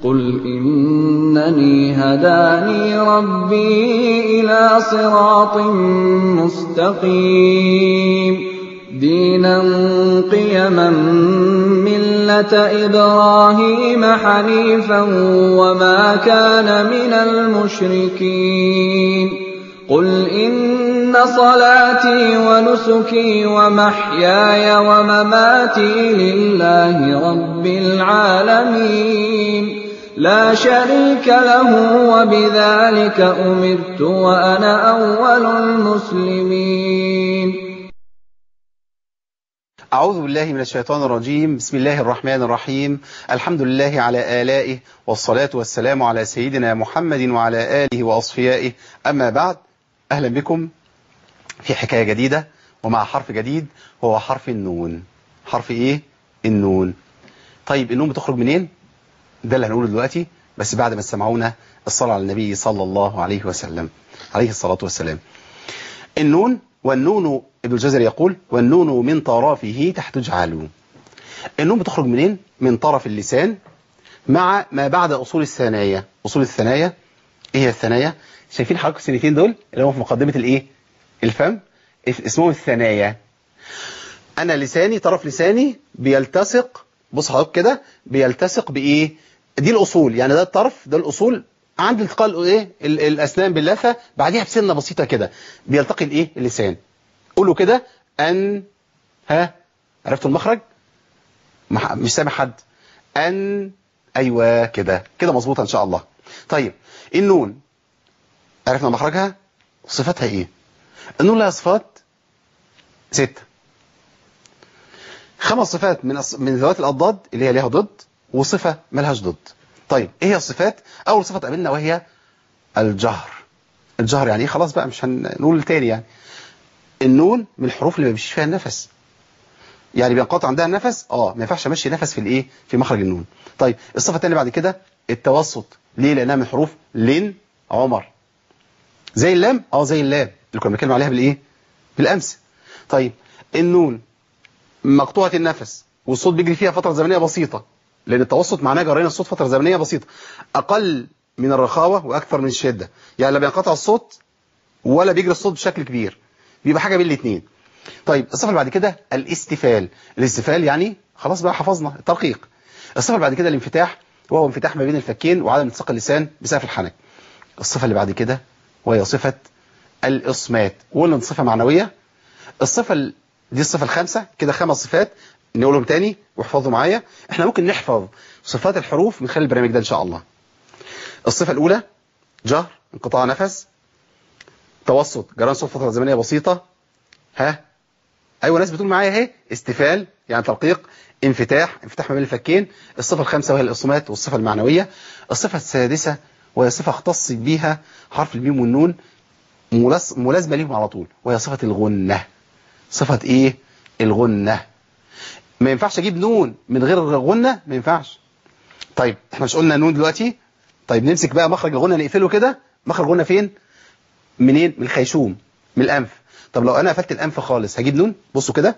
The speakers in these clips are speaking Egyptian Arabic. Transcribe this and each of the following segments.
قُلْ إِنَّنِي هَدَانِي رَبِّي إِلَىٰ صِرَاطٍ مُّسْتَقِيمٍ دِينًا قِيَمًا مِّلَّةَ إِبْرَاهِيمَ حَنِيفًا وَمَا كَانَ مِنَ الْمُشْرِكِينَ قُلْ إِنَّ صَلَاتِي وَنُسُكِي وَمَحْيَايَ وَمَمَاتِي لِلَّهِ رَبِّ الْعَالَمِينَ لَا شَرِيكَ لَهُ ۖ وَبِذَٰلِكَ أُمِرْتُ وَأَنَا أَوَّلُ الْمُسْلِمِينَ أعوذ بالله من الشيطان الرجيم بسم الله الرحمن الرحيم الحمد لله على آلائه والصلاة والسلام على سيدنا محمد وعلى آله وأصفيائه أما بعد أهلا بكم في حكاية جديدة ومع حرف جديد وهو حرف النون حرف إيه؟ النون طيب النون بتخرج منين؟ ده اللي هنقوله دلوقتي بس بعد ما تسمعونا الصلاة على النبي صلى الله عليه وسلم عليه الصلاة والسلام النون والنون ابن الجزر يقول والنون من طرفه تحت جعله النون بتخرج منين؟ من طرف اللسان مع ما بعد أصول الثنايا أصول الثنايا إيه هي الثنايا؟ شايفين حضراتكم السنتين دول اللي هم في مقدمة الإيه؟ الفم اسمهم الثنايا أنا لساني طرف لساني بيلتصق بص حضرتك كده بيلتصق بإيه؟ دي الأصول يعني ده الطرف ده الأصول عند التقاء الايه الاسنان باللثه بعديها بسنه بسيطه كده بيلتقي الايه اللسان قولوا كده ان ها عرفتوا المخرج مش سامع حد ان ايوه كده كده مظبوطه ان شاء الله طيب النون عرفنا مخرجها صفاتها ايه النون لها صفات ستة خمس صفات من من ذوات الاضداد اللي هي ليها ضد وصفه ملهاش ضد طيب ايه هي الصفات اول صفه تقابلنا وهي الجهر الجهر يعني ايه خلاص بقى مش هنقول تاني يعني النون من الحروف اللي ما بيمشيش فيها النفس يعني بينقطع عندها النفس اه ما ينفعش امشي نفس في الايه في مخرج النون طيب الصفه الثانيه بعد كده التوسط ليه لانها من حروف لين عمر زي اللام اه زي اللام اللي كنا بنتكلم عليها بالايه بالامس طيب النون مقطوعه النفس والصوت بيجري فيها فتره زمنيه بسيطه لأن التوسط معناه جرينا الصوت فترة زمنية بسيطة أقل من الرخاوة وأكثر من الشدة يعني لا بينقطع الصوت ولا بيجري الصوت بشكل كبير بيبقى حاجة بين الاثنين طيب الصفة اللي بعد كده الاستفال الاستفال يعني خلاص بقى حفظنا الترقيق الصفة اللي بعد كده الانفتاح وهو انفتاح ما بين الفكين وعدم التصاق اللسان بسقف الحنك الصفة اللي بعد كده وهي صفة الإصمات وقلنا صفة معنوية الصفة دي الصفة الخامسة كده خمس صفات نقولهم تاني واحفظوا معايا احنا ممكن نحفظ صفات الحروف من خلال البرنامج ده ان شاء الله الصفة الاولى جهر انقطاع نفس توسط جران صوت فترة زمنية بسيطة ها ايوه ناس بتقول معايا اهي استفال يعني ترقيق انفتاح انفتاح ما بين الفكين الصفة الخامسة وهي الاصمات والصفة المعنوية الصفة السادسة وهي صفة اختص بيها حرف الميم والنون ملازمة ليهم على طول وهي صفة الغنة صفة ايه الغنة ما ينفعش اجيب نون من غير غنة ما ينفعش طيب احنا مش قلنا نون دلوقتي طيب نمسك بقى مخرج الغنة نقفله كده مخرج الغنة فين منين من الخيشوم من الانف طب لو انا قفلت الانف خالص هجيب نون بصوا كده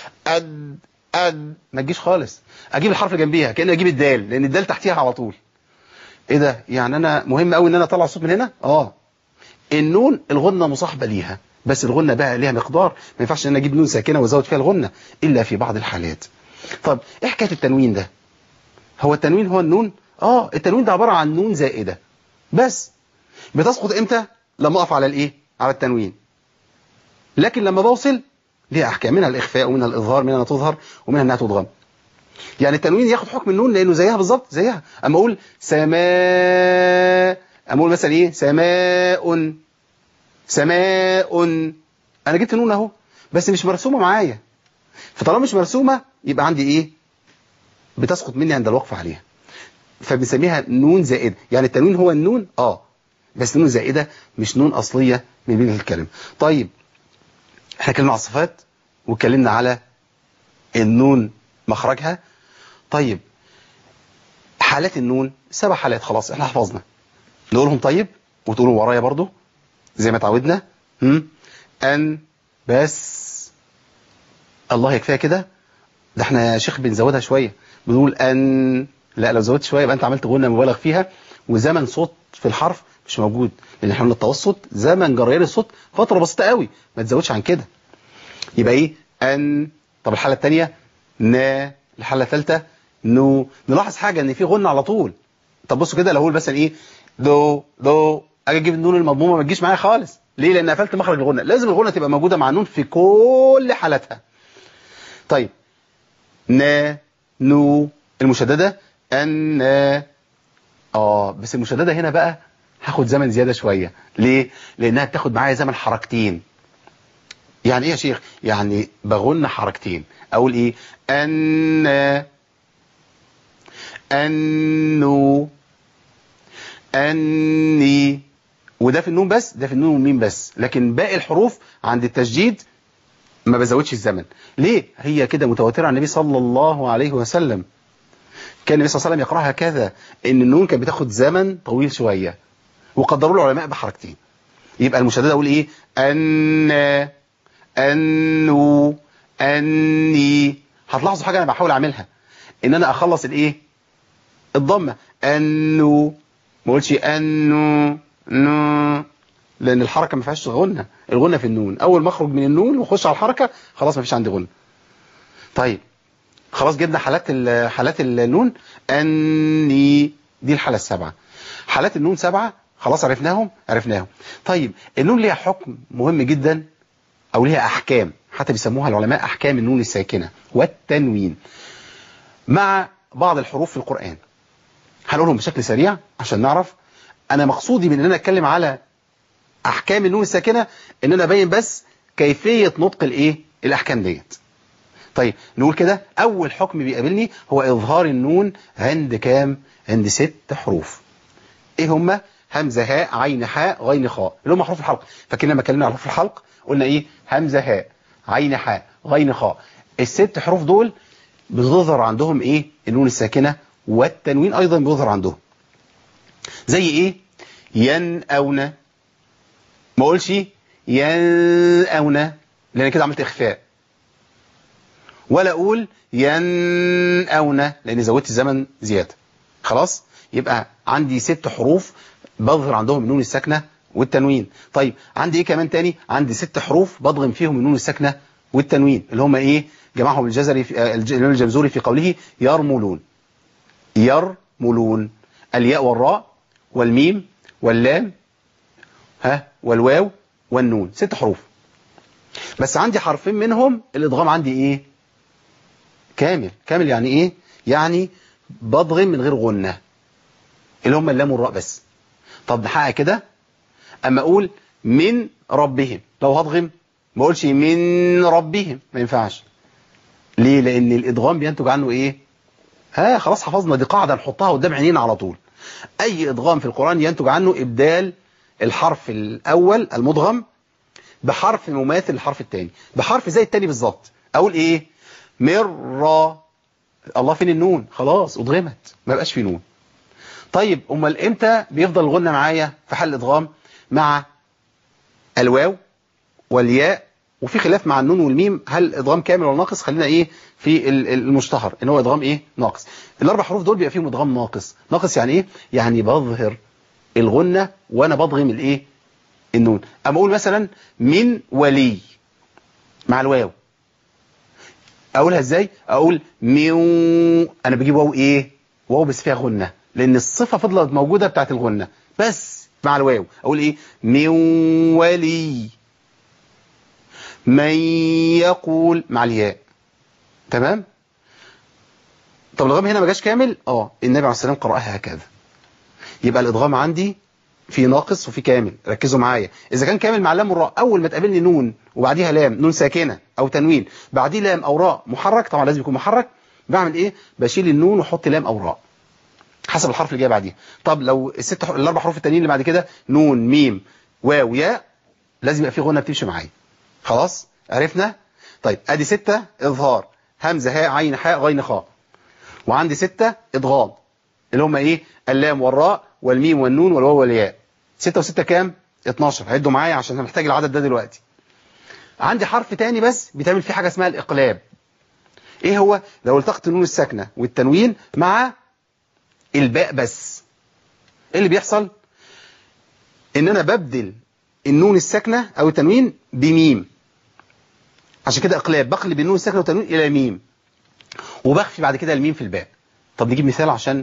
اد اد ما تجيش خالص اجيب الحرف اللي جنبيها كاني اجيب الدال لان الدال تحتيها على طول ايه ده يعني انا مهم قوي ان انا اطلع الصوت من هنا اه النون الغنة مصاحبة ليها بس الغنة بقى ليها مقدار ما ينفعش ان انا اجيب نون ساكنه وازود فيها الغنة الا في بعض الحالات طب ايه حكايه التنوين ده هو التنوين هو النون اه التنوين ده عباره عن نون زائده بس بتسقط امتى لما اقف على الايه على التنوين لكن لما بوصل ليها احكام منها الاخفاء ومنها الاظهار منها انها تظهر ومنها انها تضغم يعني التنوين ياخد حكم النون لانه زيها بالظبط زيها اما اقول سماء اما اقول مثلا ايه سماء سماء انا جبت نون اهو بس مش مرسومه معايا فطالما مش مرسومه يبقى عندي ايه بتسقط مني عند الوقف عليها فبنسميها نون زائده يعني التنوين هو النون اه بس نون زائده مش نون اصليه من بين الكلمه طيب احنا اتكلمنا على الصفات واتكلمنا على النون مخرجها طيب حالات النون سبع حالات خلاص احنا حفظنا نقولهم طيب وتقولوا ورايا برضو زي ما تعودنا أن بس الله يكفيها كده ده احنا يا شيخ بنزودها شوية بنقول أن لا لو زودت شويه يبقى انت عملت غنه مبالغ فيها وزمن صوت في الحرف مش موجود لان احنا قلنا التوسط زمن جريان الصوت فتره بسيطه قوي ما تزودش عن كده يبقى ايه ان طب الحاله الثانيه نا الحاله الثالثه نو نلاحظ حاجه ان في غنه على طول طب بصوا كده لو اقول مثلا ايه دو دو اجي اجيب النون المضمومه ما تجيش معايا خالص ليه لان قفلت مخرج الغنه لازم الغنه تبقى موجوده مع النون في كل حالاتها طيب نا نو المشدده ان اه بس المشدده هنا بقى هاخد زمن زياده شويه ليه لانها بتاخد معايا زمن حركتين يعني ايه يا شيخ يعني بغن حركتين اقول ايه ان انه اني وده في النون بس ده في النون والميم بس لكن باقي الحروف عند التشديد ما بزودش الزمن ليه هي كده متواتره عن النبي صلى الله عليه وسلم كان النبي صلى الله عليه وسلم يقراها كذا ان النون كانت بتاخد زمن طويل شويه وقدروا العلماء بحركتين يبقى المشدده اقول ايه ان انه اني هتلاحظوا حاجه انا بحاول اعملها ان انا اخلص الايه الضمه انه ما اقولش انه نو لان الحركه ما فيهاش غنه الغنه في النون اول ما اخرج من النون واخش على الحركه خلاص ما فيش عندي غنه طيب خلاص جبنا حالات ال- حالات النون اني دي الحاله السابعه حالات النون سبعه خلاص عرفناهم عرفناهم طيب النون ليها حكم مهم جدا او ليها احكام حتى بيسموها العلماء احكام النون الساكنه والتنوين مع بعض الحروف في القران هنقولهم بشكل سريع عشان نعرف انا مقصودي من ان انا اتكلم على احكام النون الساكنه ان انا ابين بس كيفيه نطق الايه الاحكام ديت طيب نقول كده اول حكم بيقابلني هو اظهار النون عند كام عند ست حروف ايه هما همزه هاء عين حاء غين خاء اللي هم حروف الحلق فاكرين لما اتكلمنا على حروف الحلق قلنا ايه همزه هاء عين حاء غين خاء الست حروف دول بتظهر عندهم ايه النون الساكنه والتنوين ايضا بيظهر عندهم زي ايه ينأون ما اقولش ينأون لان كده عملت اخفاء ولا اقول ينأون لان زودت الزمن زياده خلاص يبقى عندي ست حروف بظهر عندهم النون الساكنه والتنوين طيب عندي ايه كمان تاني عندي ست حروف بضغم فيهم النون الساكنه والتنوين اللي هم ايه جمعهم الجزري في آه، الج- الإمام الجمزوري في قوله يرملون يرملون الياء والراء والميم واللام ها والواو والنون ست حروف بس عندي حرفين منهم الادغام عندي ايه كامل كامل يعني ايه يعني بضغم من غير غنة اللي هم اللام والراء بس طب نحقق كده اما اقول من ربهم لو هضغم ما اقولش من ربهم ما ينفعش ليه لان الادغام بينتج عنه ايه ها خلاص حفظنا دي قاعده نحطها قدام عينينا على طول اي ادغام في القران ينتج عنه ابدال الحرف الاول المدغم بحرف مماثل للحرف الثاني بحرف زي الثاني بالظبط اقول ايه مر الله فين النون خلاص ادغمت ما بقاش في نون طيب امال امتى بيفضل الغنه معايا في حل الادغام مع الواو والياء وفي خلاف مع النون والميم هل ادغام كامل ولا ناقص خلينا ايه في ال- ال- المشتهر ان هو ادغام ايه ناقص الاربع حروف دول بيبقى فيهم ادغام ناقص ناقص يعني ايه يعني بظهر الغنه وانا بضغم الايه النون اما اقول مثلا من ولي مع الواو اقولها ازاي اقول ميو انا بجيب واو ايه واو بس فيها غنه لان الصفه فضلت موجوده بتاعت الغنه بس مع الواو اقول ايه من ولي من يقول مع الياء تمام طب الادغام هنا ما جاش كامل اه النبي عليه السلام قرأها هكذا يبقى الادغام عندي في ناقص وفي كامل ركزوا معايا اذا كان كامل مع لام والراء اول ما تقابلني نون وبعديها لام نون ساكنه او تنوين بعديه لام او راء محرك طبعا لازم يكون محرك بعمل ايه بشيل النون واحط لام او راء حسب الحرف اللي جاي بعديها طب لو الست حر... الاربع حروف التانيين اللي بعد كده نون ميم واو ياء لازم يبقى في غنه بتمشي معايا خلاص عرفنا طيب ادي ستة اظهار همزه هاء عين حاء غين خاء وعندي ستة ادغام اللي هم ايه اللام والراء والميم والنون والواو والياء ستة وستة كام 12 عدوا معايا عشان انا محتاج العدد ده دلوقتي عندي حرف تاني بس بيتعمل فيه حاجة اسمها الاقلاب ايه هو لو التقط النون الساكنة والتنوين مع الباء بس ايه اللي بيحصل ان انا ببدل النون الساكنة او التنوين بميم عشان كده اقلاب بقلب النون الساكنة والتنوين الى ميم وبخفي بعد كده الميم في الباء طب نجيب مثال عشان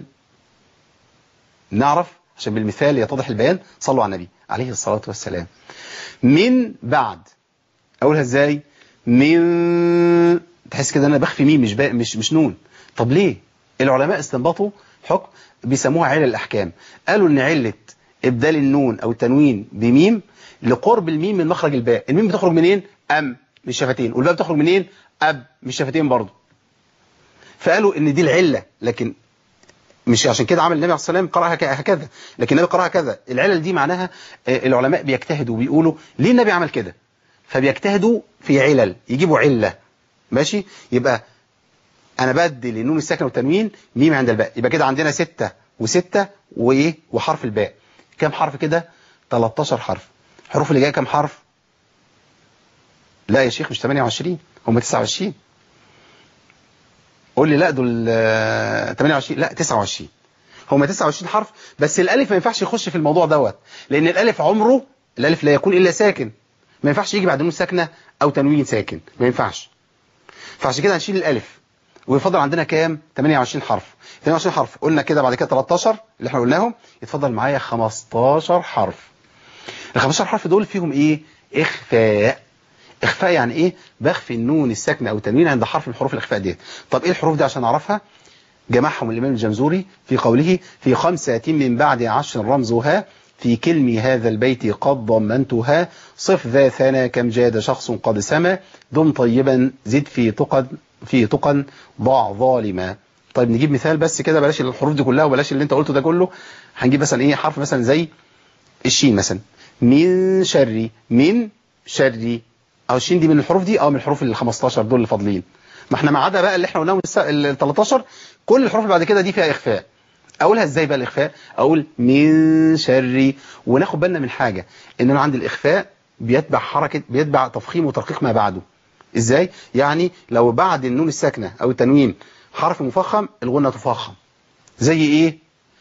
نعرف عشان بالمثال يتضح البيان صلوا على النبي عليه الصلاة والسلام من بعد اقولها ازاي من تحس كده انا بخفي ميم مش باء مش مش نون طب ليه العلماء استنبطوا حكم بيسموها علل الاحكام قالوا ان عله ابدال النون او التنوين بميم لقرب الميم من مخرج الباء الميم بتخرج منين ام من الشفتين والباء بتخرج منين اب من الشفتين برضه فقالوا ان دي العله لكن مش عشان كده عمل النبي عليه الصلاه والسلام قراها هكذا لكن النبي قراها كذا العلل دي معناها العلماء بيجتهدوا وبيقولوا ليه النبي عمل كده فبيجتهدوا في علل يجيبوا عله ماشي يبقى انا بدل النون الساكنه والتنوين ميم عند الباء يبقى كده عندنا ستة وستة وايه وحرف الباء كام حرف كده 13 حرف الحروف اللي جايه كام حرف لا يا شيخ مش 28 هم 29 قول لي لا دول 28 لا 29 هم 29 حرف بس الالف ما ينفعش يخش في الموضوع دوت لان الالف عمره الالف لا يكون الا ساكن ما ينفعش يجي بعد نون ساكنه او تنوين ساكن ما ينفعش فعشان كده هنشيل الالف ويفضل عندنا كام 28 حرف 28 حرف قلنا كده بعد كده 13 اللي احنا قلناهم يتفضل معايا 15 حرف ال 15 حرف دول فيهم ايه اخفاء اخفاء يعني ايه بخفي النون الساكنه او التنوين عند حرف من حروف الاخفاء ديت طب ايه الحروف دي عشان اعرفها جمعهم الامام الجمزوري في قوله في خمسة من بعد عشر رمزها في كلم هذا البيت قد ضمنتها صف ذا ثنا كم جاد شخص قد سما دم طيبا زد في تقن في تقن ضع ظالما طيب نجيب مثال بس كده بلاش الحروف دي كلها وبلاش اللي انت قلته ده كله هنجيب مثلا ايه حرف مثلا زي الشين مثلا من شري من شري او الشين دي من الحروف دي او من الحروف ال 15 دول اللي فاضلين ما احنا ما عدا بقى اللي احنا قلناهم ال 13 كل الحروف اللي بعد كده دي فيها اخفاء اقولها ازاي بقى الاخفاء اقول من شري وناخد بالنا من حاجه ان انا عندي الاخفاء بيتبع حركه بيتبع تفخيم وترقيق ما بعده ازاي يعني لو بعد النون الساكنه او التنوين حرف مفخم الغنه تفخم زي ايه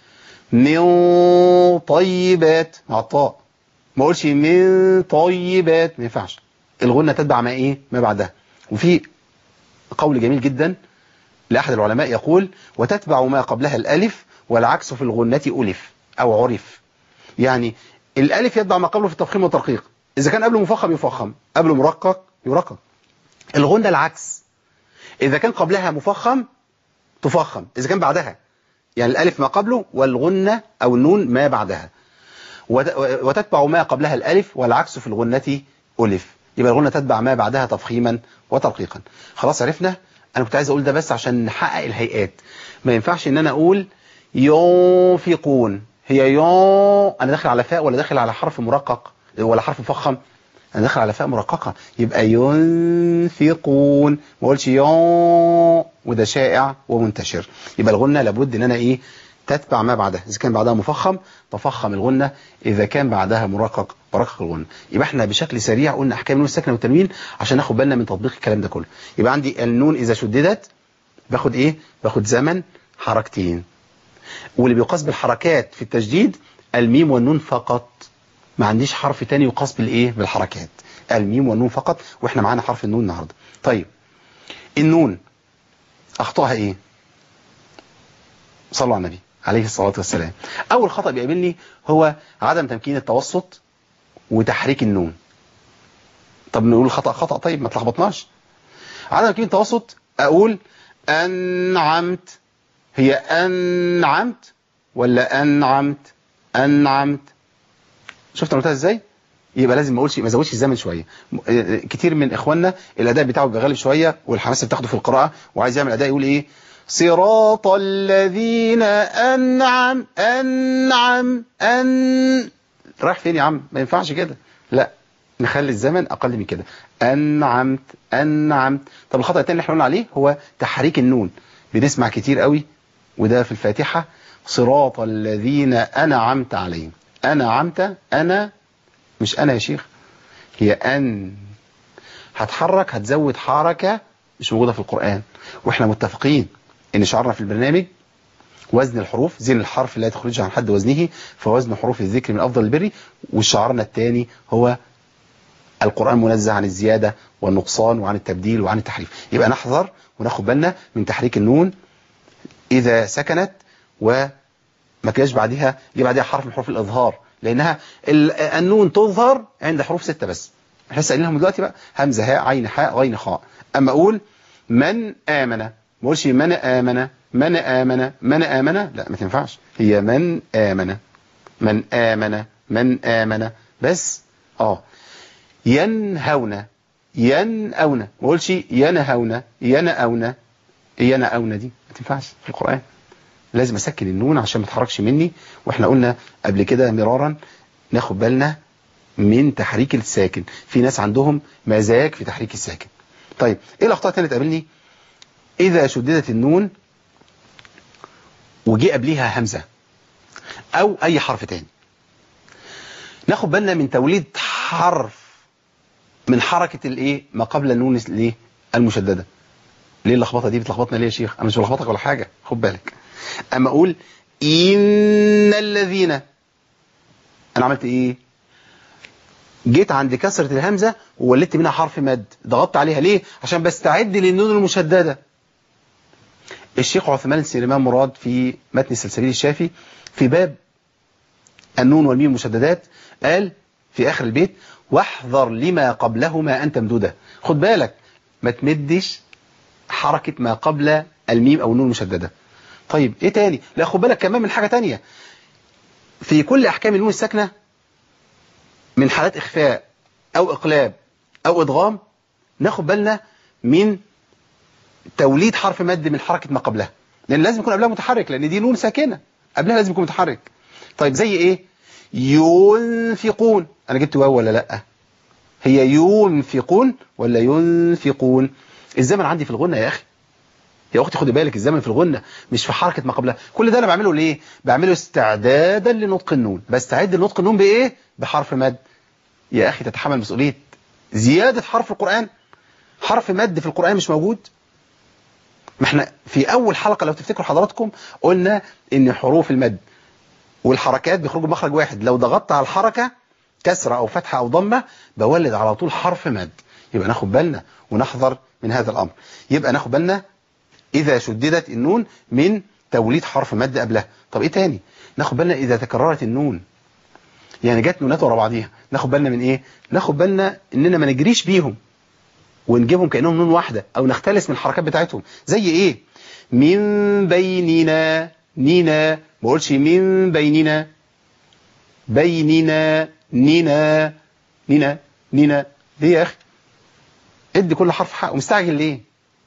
من طيبات مع الطاء ما اقولش من طيبات ما ينفعش الغنه تتبع ما ايه ما بعدها وفي قول جميل جدا لاحد العلماء يقول وتتبع ما قبلها الالف والعكس في الغنه الف او عرف يعني الالف يتبع ما قبله في التفخيم والترقيق اذا كان قبله مفخم يفخم قبله مرقق يرقق الغنة العكس إذا كان قبلها مفخم تفخم إذا كان بعدها يعني الألف ما قبله والغنة أو النون ما بعدها وتتبع ما قبلها الألف والعكس في الغنة ألف يبقى الغنة تتبع ما بعدها تفخيما وترقيقا خلاص عرفنا أنا كنت عايز أقول ده بس عشان نحقق الهيئات ما ينفعش إن أنا أقول ينفقون هي يون أنا داخل على فاء ولا داخل على حرف مرقق ولا حرف مفخم انا داخل على فاء مرققه يبقى ينفقون ما اقولش يون وده شائع ومنتشر يبقى الغنه لابد ان انا ايه تتبع ما بعدها اذا كان بعدها مفخم تفخم الغنه اذا كان بعدها مرقق مرقق الغنه يبقى احنا بشكل سريع قلنا احكام النون الساكنه والتنوين عشان ناخد بالنا من تطبيق الكلام ده كله يبقى عندي النون اذا شددت باخد ايه باخد زمن حركتين واللي بيقاس بالحركات في التجديد الميم والنون فقط ما عنديش حرف تاني يقاس بالايه بالحركات الميم والنون فقط واحنا معانا حرف النون النهارده طيب النون اخطائها ايه صلوا على النبي عليه الصلاة والسلام اول خطأ بيقابلني هو عدم تمكين التوسط وتحريك النون طب نقول خطأ خطأ طيب ما تلخبطناش عدم تمكين التوسط اقول انعمت هي انعمت ولا انعمت انعمت شفت انا قلتها ازاي يبقى لازم ما اقولش ما ازودش الزمن شويه كتير من اخواننا الاداء بتاعه بيبقى غالب شويه والحماس بتاخده في القراءه وعايز يعمل اداء يقول ايه صراط الذين انعم انعم ان رايح فين يا عم ما ينفعش كده لا نخلي الزمن اقل من كده انعمت انعمت طب الخطا الثاني اللي احنا قلنا عليه هو تحريك النون بنسمع كتير قوي وده في الفاتحه صراط الذين انعمت عليهم أنا عمت أنا مش أنا يا شيخ هي أن هتحرك هتزود حركة مش موجودة في القرآن وإحنا متفقين إن شعارنا في البرنامج وزن الحروف زين الحرف لا تخرج عن حد وزنه فوزن حروف الذكر من أفضل البر وشعارنا الثاني هو القرآن منزه عن الزيادة والنقصان وعن التبديل وعن التحريف يبقى نحذر وناخد بالنا من تحريك النون إذا سكنت وما كانش بعدها جه بعدها حرف من حروف الإظهار لأنها ال- النون تظهر عند حروف ستة بس احنا لسه قايلينهم دلوقتي بقى همزة هاء عين حاء غين خاء أما أقول من آمن ما أقولش من آمن من آمن من آمن لا ما تنفعش هي من آمن من آمن من آمن بس اه ينهون ينأون ما اقولش ينهون ينأون ينأون دي ما تنفعش في القرآن لازم اسكن النون عشان ما تحركش مني واحنا قلنا قبل كده مرارا ناخد بالنا من تحريك الساكن في ناس عندهم مزاج في تحريك الساكن طيب ايه الاخطاء الثانيه تقابلني اذا شددت النون وجي قبليها همزه او اي حرف تاني ناخد بالنا من توليد حرف من حركة الايه ما قبل النون الايه المشددة ليه اللخبطة دي بتلخبطنا ليه يا شيخ انا مش بلخبطك ولا حاجة خد بالك اما اقول ان الذين انا عملت ايه جيت عند كسرة الهمزة وولدت منها حرف مد ضغطت عليها ليه عشان بستعد للنون المشددة الشيخ عثمان سليمان مراد في متن السلسبيل الشافي في باب النون والميم المشددات قال في آخر البيت واحذر لما قبلهما أن تمدده خد بالك ما تمدش حركة ما قبل الميم أو النون المشددة طيب إيه تاني لا خد بالك كمان من حاجة تانية في كل أحكام النون الساكنة من حالات إخفاء أو إقلاب أو إدغام ناخد بالنا من توليد حرف مد من حركة ما قبلها لأن لازم يكون قبلها متحرك لأن دي نون ساكنة قبلها لازم يكون متحرك طيب زي إيه ينفقون أنا جبت واو ولا لأ هي ينفقون ولا ينفقون الزمن عندي في الغنة يا أخي يا أختي خدي بالك الزمن في الغنة مش في حركة ما قبلها كل ده أنا بعمله ليه بعمله استعدادا لنطق النون بستعد لنطق النون بإيه بحرف مد يا أخي تتحمل مسؤولية زيادة حرف القرآن حرف مد في القرآن مش موجود ما احنا في أول حلقة لو تفتكروا حضراتكم قلنا إن حروف المد والحركات بيخرجوا بمخرج واحد لو ضغطت على الحركة كسرة أو فتحة أو ضمة بولد على طول حرف مد يبقى ناخد بالنا ونحذر من هذا الأمر يبقى ناخد بالنا إذا شددت النون من توليد حرف مد قبلها طب إيه تاني ناخد بالنا إذا تكررت النون يعني جت نونات ورا بعضيها ناخد بالنا من إيه ناخد بالنا إننا ما نجريش بيهم ونجيبهم كأنهم نون واحدة أو نختلس من الحركات بتاعتهم زي إيه من بيننا نينا ما بقولش من بيننا بيننا نينا نينا نينا ليه يا أخي ادي كل حرف حقه مستعجل ليه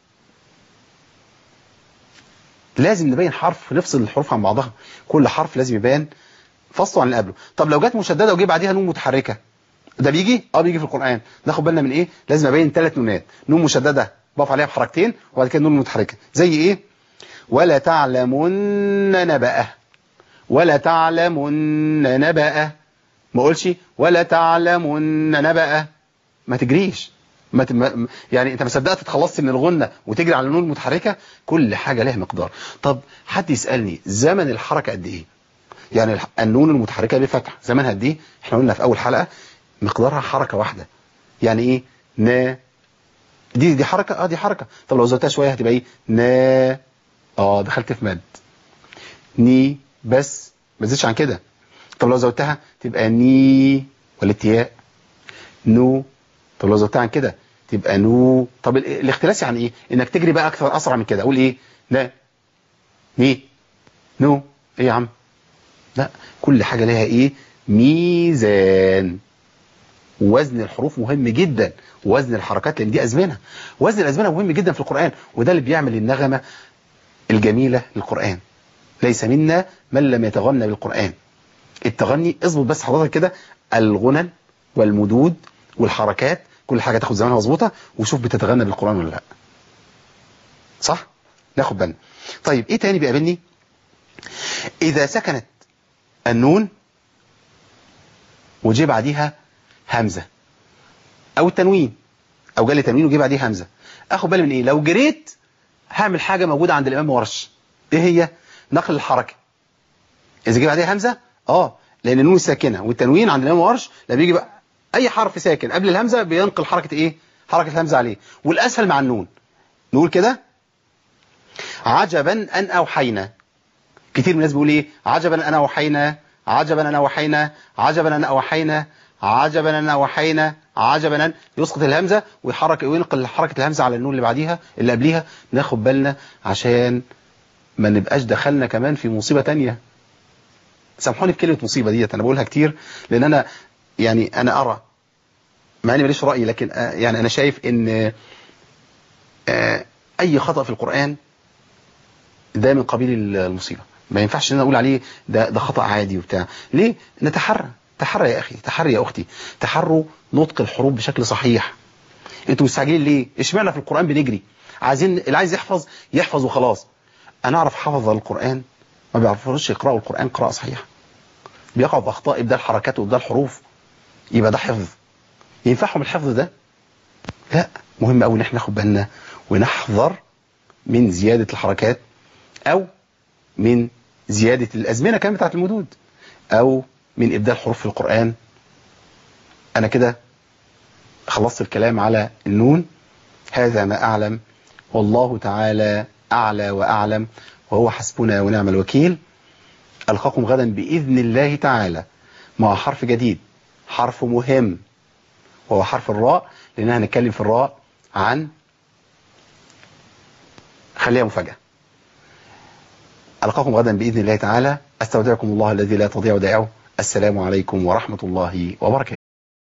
لازم نبين حرف نفصل الحروف عن بعضها كل حرف لازم يبان فصله عن اللي قبله طب لو جت مشدده وجي بعديها نون متحركه ده بيجي اه بيجي في القرآن ناخد بالنا من ايه لازم ابين ثلاث نونات نون مشدده بقف عليها بحركتين وبعد كده نون متحركه زي ايه ولا تعلمن نبأه ولا تعلمن نبأه ما اقولش ولا تعلمن نبأه ما تجريش ما ت... ما... يعني انت ما صدقت اتخلصت من الغنه وتجري على النون المتحركه كل حاجه لها مقدار طب حد يسالني زمن الحركه قد ايه يعني الح- النون المتحركه بفتح زمنها قد ايه احنا قلنا في اول حلقه مقدارها حركه واحده يعني ايه نا دي دي حركه اه دي حركه طب لو زودتها شويه هتبقى ايه نا اه دخلت في مد ني بس ما تزيدش عن كده طب لو زودتها تبقى ني ولا تياء نو طب لو زودتها عن كده تبقى نو طب ال- الاختلاس يعني ايه انك تجري بقى اكثر اسرع من كده اقول ايه لا ني نو ايه يا عم لا كل حاجة لها ايه ميزان وزن الحروف مهم جدا وزن الحركات لان دي ازمنه وزن الازمنه مهم جدا في القرآن وده اللي بيعمل النغمة الجميلة للقرآن ليس منا من لم يتغنى بالقرآن التغني اظبط بس حضرتك كده الغنن والمدود والحركات كل حاجة تاخد زمانها مظبوطة وشوف بتتغنى بالقرآن ولا لا صح ناخد بالنا طيب ايه تاني بيقابلني اذا سكنت النون وجي بعديها همزة او التنوين او جالي تنوين وجي بعديه همزة اخد بالي من ايه لو جريت هعمل حاجة موجودة عند الامام ورش ايه هي نقل الحركة إذا جه بعدها همزة اه لأن النون ساكنة والتنوين عند الإمام ورش لما بيجي بقى أي حرف ساكن قبل الهمزة بينقل حركة إيه حركة الهمزة عليه والأسهل مع النون نقول كده عجبا أن أوحينا كتير من الناس بيقول إيه عجبا أن أوحينا عجبا أن أوحينا عجبا أن أوحينا عجبا أن أوحينا عجبا أن يسقط الهمزة ويحرك وينقل حركة الهمزة على النون اللي بعديها اللي قبليها ناخد بالنا عشان ما نبقاش دخلنا كمان في مصيبة تانية سامحوني في كلمة مصيبة ديت أنا بقولها كتير لأن أنا يعني أنا أرى مع إني ماليش رأي لكن آه، يعني أنا شايف إن آه، أي خطأ في القرآن ده من قبيل المصيبة ما ينفعش ان انا اقول عليه ده ده خطأ عادي وبتاع ليه نتحرى تحرى يا اخي تحرى يا اختي تحروا نطق الحروف بشكل صحيح انتوا مستعجلين ليه اشمعنى في القرآن بنجري عايزين اللي عايز يحفظ يحفظ وخلاص انا اعرف حفظ القرآن ما بيعرفوش يقرأوا القرآن قراءة صحيحة بيقعوا في اخطاء ابدال حركات وابدال حروف يبقى ده حفظ ينفعهم الحفظ ده لا مهم قوي ان احنا ناخد بالنا ونحذر من زيادة الحركات او من زيادة الازمنة كمان بتاعت المدود او من ابدال حروف في القرآن انا كده خلصت الكلام على النون هذا ما اعلم والله تعالى اعلى واعلم وهو حسبنا ونعم الوكيل القاكم غدا باذن الله تعالى مع حرف جديد حرف مهم وهو حرف الراء لأننا هنتكلم في الراء عن خليها مفاجأة ألقاكم غدا بإذن الله تعالى أستودعكم الله الذي لا تضيع ودائعه السلام عليكم ورحمة الله وبركاته